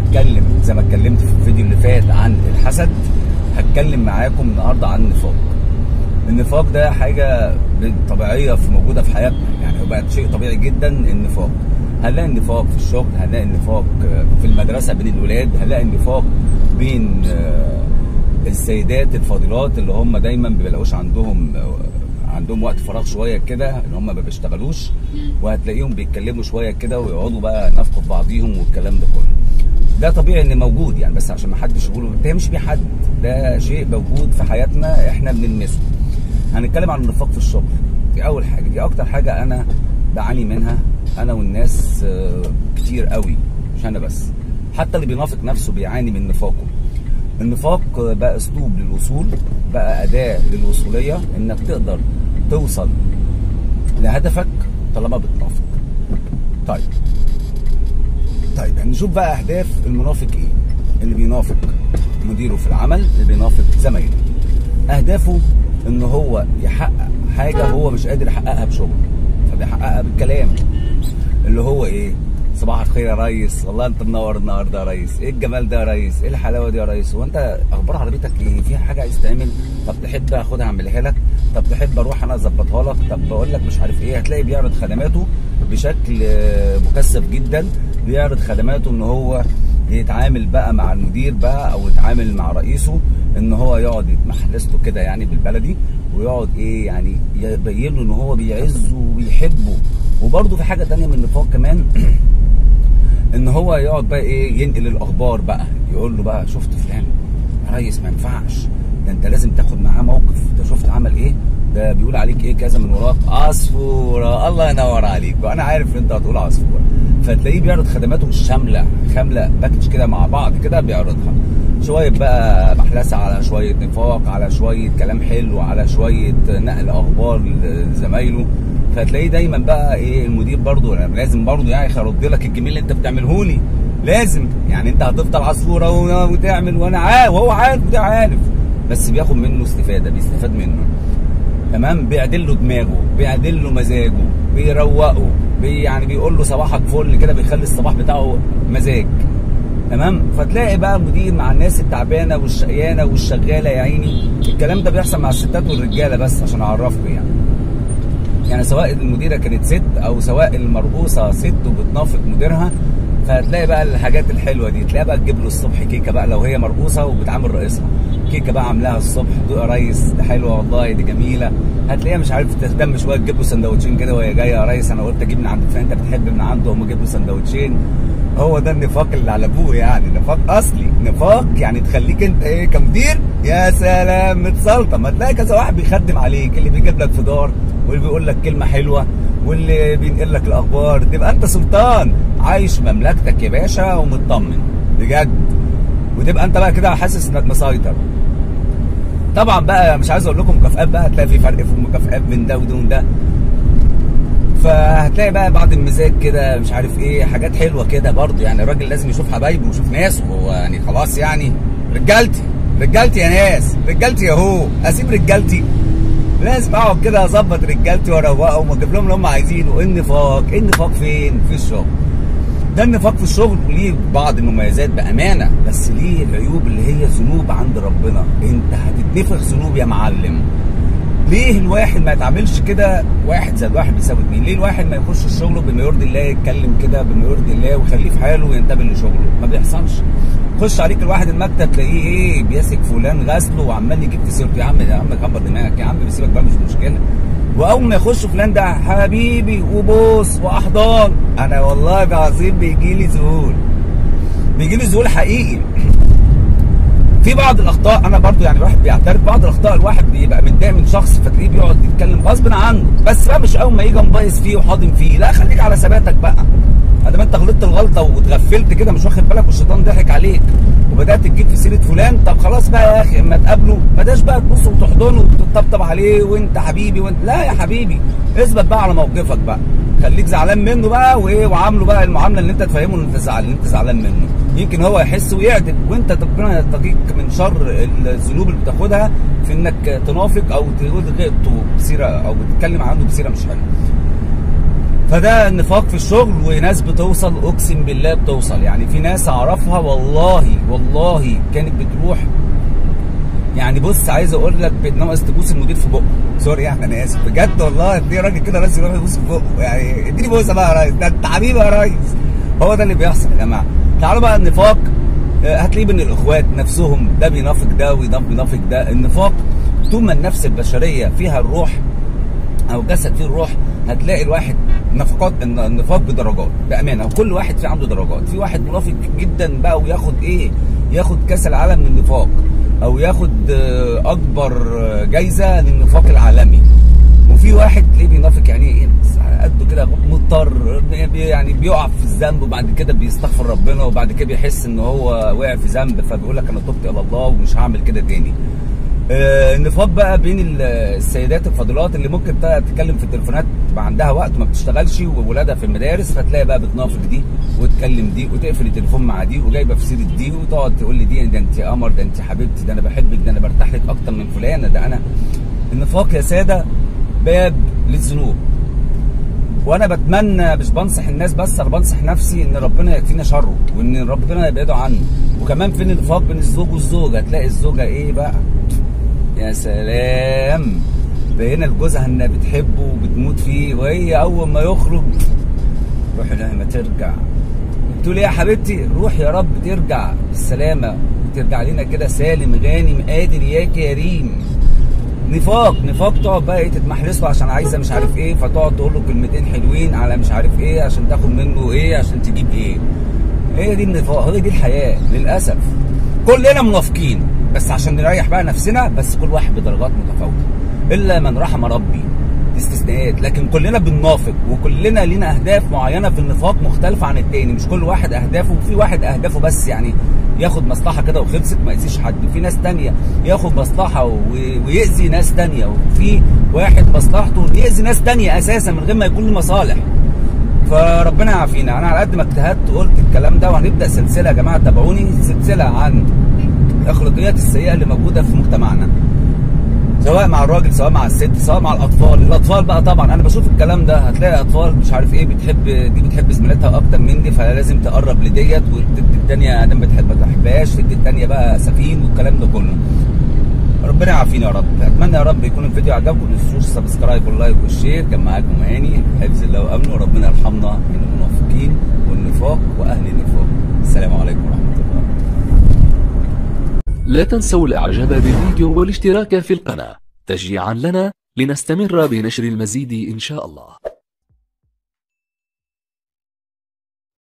هتكلم زي ما اتكلمت في الفيديو اللي فات عن الحسد هتكلم معاكم النهارده عن النفاق النفاق ده حاجه طبيعيه في موجوده في حياتنا يعني هو بقت شيء طبيعي جدا النفاق هنلاقي النفاق في الشغل هنلاقي النفاق في المدرسه بين الولاد هنلاقي النفاق بين السيدات الفاضلات اللي هم دايما ما بيلاقوش عندهم عندهم وقت فراغ شويه كده ان هم ما بيشتغلوش وهتلاقيهم بيتكلموا شويه كده ويقعدوا بقى ينافقوا في بعضيهم والكلام ده كله ده طبيعي ان موجود يعني بس عشان ما حدش يقول ده مش بحد ده شيء موجود في حياتنا احنا بنلمسه هنتكلم عن النفاق في الشغل دي اول حاجه دي اكتر حاجه انا بعاني منها انا والناس كتير قوي مش انا بس حتى اللي بينافق نفسه بيعاني من نفاقه النفاق بقى اسلوب للوصول بقى اداه للوصوليه انك تقدر توصل لهدفك طالما بتنافق طيب طيب هنشوف بقى اهداف المنافق ايه اللي بينافق مديره في العمل اللي بينافق زمايله اهدافه ان هو يحقق حاجه هو مش قادر يحققها بشغله فبيحققها بالكلام اللي هو ايه صباح الخير يا ريس والله انت منور النهارده يا ريس ايه الجمال ده يا ريس ايه الحلاوه دي يا ريس هو انت اخبار عربيتك ايه فيها حاجه عايز تعمل طب تحب اخدها اعملها لك طب تحب اروح انا اظبطها لك طب بقول لك مش عارف ايه هتلاقي بيعرض خدماته بشكل مكثف جدا بيعرض خدماته ان هو يتعامل بقى مع المدير بقى او يتعامل مع رئيسه ان هو يقعد محلسته كده يعني بالبلدي ويقعد ايه يعني يبين له ان هو بيعزه وبيحبه وبرده في حاجه تانية من النفاق كمان ان هو يقعد بقى ايه ينقل الاخبار بقى يقول له بقى شفت فلان يا ريس ما ينفعش ده انت لازم تاخد معاه موقف ده شفت عمل ايه ده بيقول عليك ايه كذا من وراك عصفوره الله ينور عليك وانا عارف ان انت هتقول عصفوره فتلاقيه بيعرض خدماته الشامله كامله باكج كده مع بعض كده بيعرضها شويه بقى محلسه على شويه نفاق على شويه كلام حلو على شويه نقل اخبار لزمايله فتلاقيه دايما بقى ايه المدير برضه لازم برضه يعني هرد لك الجميل اللي انت بتعمله لي لازم يعني انت هتفضل عصفوره وتعمل وانا عارف وهو عارف وده عارف بس بياخد منه استفاده بيستفاد منه تمام بيعدل له دماغه بيعدل له مزاجه بيروقه بي يعني بيقول له صباحك فل كده بيخلي الصباح بتاعه مزاج تمام فتلاقي بقى المدير مع الناس التعبانه والشقيانه والشغاله يا عيني الكلام ده بيحصل مع الستات والرجاله بس عشان اعرفكم يعني يعني سواء المديره كانت ست او سواء المرؤوسه ست وبتنافق مديرها فهتلاقي بقى الحاجات الحلوه دي تلاقي بقى تجيب له الصبح كيكه بقى لو هي مرؤوسه وبتعامل رئيسها كيكه بقى عاملاها الصبح دوق يا ريس ده حلوه والله دي جميله هتلاقيها مش عارف تهتم شويه تجيب له سندوتشين كده وهي جايه يا ريس انا قلت اجيب من عند فلان انت بتحب من عنده اقوم اجيب له سندوتشين هو ده النفاق اللي على ابوه يعني نفاق اصلي نفاق يعني تخليك انت ايه كمدير يا سلام متسلطه ما تلاقي كذا واحد بيخدم عليك اللي بيجيب لك فطار واللي بيقول لك كلمه حلوه واللي بينقل لك الاخبار تبقى انت سلطان عايش مملكتك يا باشا ومطمن بجد وتبقى انت بقى كده حاسس انك مسيطر طبعا بقى مش عايز اقول لكم مكافئات بقى هتلاقي في فرق في المكافئات بين ده ودون ده فهتلاقي بقى بعض المزاج كده مش عارف ايه حاجات حلوه كده برضه يعني الراجل لازم يشوف حبايبه ويشوف ناسه هو يعني خلاص يعني رجالتي رجالتي يا ناس رجالتي اهو اسيب رجالتي لازم اقعد كده اظبط رجالتي واروقهم واجيب لهم اللي هم عايزينه النفاق النفاق فين في الشغل ده النفاق في الشغل وليه بعض المميزات بامانه بس ليه العيوب اللي هي ذنوب عند ربنا انت هتتنفخ ذنوب يا معلم ليه الواحد ما يتعاملش كده واحد زائد واحد بيساوي اتنين؟ ليه الواحد ما يخش شغله بما يرضي الله يتكلم كده بما يرضي الله ويخليه في حاله وينتبه لشغله؟ ما بيحصلش. خش عليك الواحد المكتب تلاقيه ايه بيسك فلان غسله وعمال يجيب في سيرته يا عم يا عم كبر دماغك يا عم بيسيبك بقى مش مشكله. واول ما يخش فلان ده حبيبي وبوس واحضان انا والله العظيم بيجي لي ذهول. بيجي لي ذهول حقيقي. في بعض الاخطاء انا برضو يعني الواحد بيعترف بعض الاخطاء الواحد بيبقى متضايق من شخص فتلاقيه بيقعد يتكلم غصب عنه بس بقى مش اول ما يجي مبايظ فيه وحاضن فيه لا خليك على ثباتك بقى ادام انت غلطت الغلطه واتغفلت كده مش واخد بالك والشيطان ضحك عليك وبدات تجيب في سيره فلان طب خلاص بقى يا اخي اما تقابله ما داش بقى تبص وتحضنه وتطبطب عليه وانت حبيبي وانت لا يا حبيبي اثبت بقى على موقفك بقى خليك زعلان منه بقى وايه وعامله بقى المعامله اللي انت تفهمه ان انت زعلان انت زعلان منه يمكن هو يحس ويعدل وانت ربنا يتقيك من شر الذنوب اللي بتاخدها في انك تنافق او تقول غيرته بسيره او بتتكلم عنه بسيره مش حلوه فده النفاق في الشغل وناس بتوصل اقسم بالله بتوصل يعني في ناس اعرفها والله والله كانت بتروح يعني بص عايز اقول لك بتنقص تبوس المدير في بقه سوري يعني انا اسف بجد والله في راجل كده لازم يروح يبوس في بقه يعني اديني بوسه بقى يا ريس ده انت حبيبي يا ريس هو ده اللي بيحصل يا جماعه تعالوا بقى النفاق آه، هتلاقيه بين الاخوات نفسهم ده بينافق ده وده بينافق ده النفاق طول ما النفس البشريه فيها الروح او جسد فيه الروح هتلاقي الواحد نفقات الن- النفاق بدرجات بامانه وكل واحد في عنده درجات في واحد منافق جدا بقى وياخد ايه ياخد كاس العالم من النفاق او ياخد آه، اكبر آه، جايزه للنفاق العالمي وفي واحد تلاقيه بينافق يعني ايه قده كده مضطر بي- يعني بيقع في الذنب وبعد كده بيستغفر ربنا وبعد كده بيحس ان هو وقع في ذنب فبيقول لك انا تبت الى الله ومش هعمل كده تاني آه، النفاق بقى بين ال- السيدات الفاضلات اللي ممكن ت- تتكلم في التليفونات تبقى عندها وقت ما بتشتغلش وولادها في المدارس فتلاقي بقى بتنافق دي وتكلم دي وتقفل التليفون مع دي وجايبه في سيره دي وتقعد تقول لي دي ده انت قمر ده انت حبيبتي ده انا بحبك ده انا برتاح لك اكتر من فلانه ده انا النفاق يا ساده باب للذنوب وانا بتمنى مش بنصح الناس بس انا بنصح نفسي ان ربنا يكفينا شره وان ربنا يبعده عني وكمان في النفاق بين الزوج والزوجه تلاقي الزوجه ايه بقى يا سلام بقينا لجوزها انها بتحبه وبتموت فيه وهي اول ما يخرج روحي لها ما ترجع تقول يا حبيبتي روح يا رب ترجع بالسلامه وترجع لنا كده سالم غانم قادر يا كريم نفاق نفاق تقعد بقى ايه تتمحلس له عشان عايزه مش عارف ايه فتقعد تقول له كلمتين حلوين على مش عارف ايه عشان تاخد منه ايه عشان تجيب ايه هي دي النفاق هي دي الحياه للاسف كلنا منافقين بس عشان نريح بقى نفسنا بس كل واحد بدرجات متفاوته الا من رحم ربي دي استثناءات لكن كلنا بننافق وكلنا لينا اهداف معينه في النفاق مختلفه عن التاني مش كل واحد اهدافه وفي واحد اهدافه بس يعني ياخد مصلحه كده وخلصت ما يأذيش حد في ناس تانية ياخد مصلحه و- ويأذي ناس تانية وفي واحد مصلحته إنه يأذي ناس تانية اساسا من غير ما يكون له مصالح فربنا يعافينا انا على قد ما اجتهدت قلت الكلام ده وهنبدا سلسله يا جماعه تابعوني سلسله عن الاخلاقيات السيئه اللي موجوده في مجتمعنا سواء مع الراجل سواء مع الست سواء مع الاطفال الاطفال بقى طبعا انا بشوف الكلام ده هتلاقي اطفال مش عارف ايه بتحب دي بتحب زميلتها اكتر من دي فلازم تقرب لديت وتدي التانيه ادام بتحب ما تحبهاش تدي التانيه بقى سفين والكلام ده كله ربنا يعافينا يا رب اتمنى يا رب يكون الفيديو عجبكم ما تنسوش السبسكرايب واللايك والشير كان معاكم هاني حفظ الله وامنه وربنا يرحمنا من المنافقين والنفاق واهل النفاق السلام عليكم ورحمه الله لا تنسوا الاعجاب بالفيديو والاشتراك في القناة تشجيعا لنا لنستمر بنشر المزيد ان شاء الله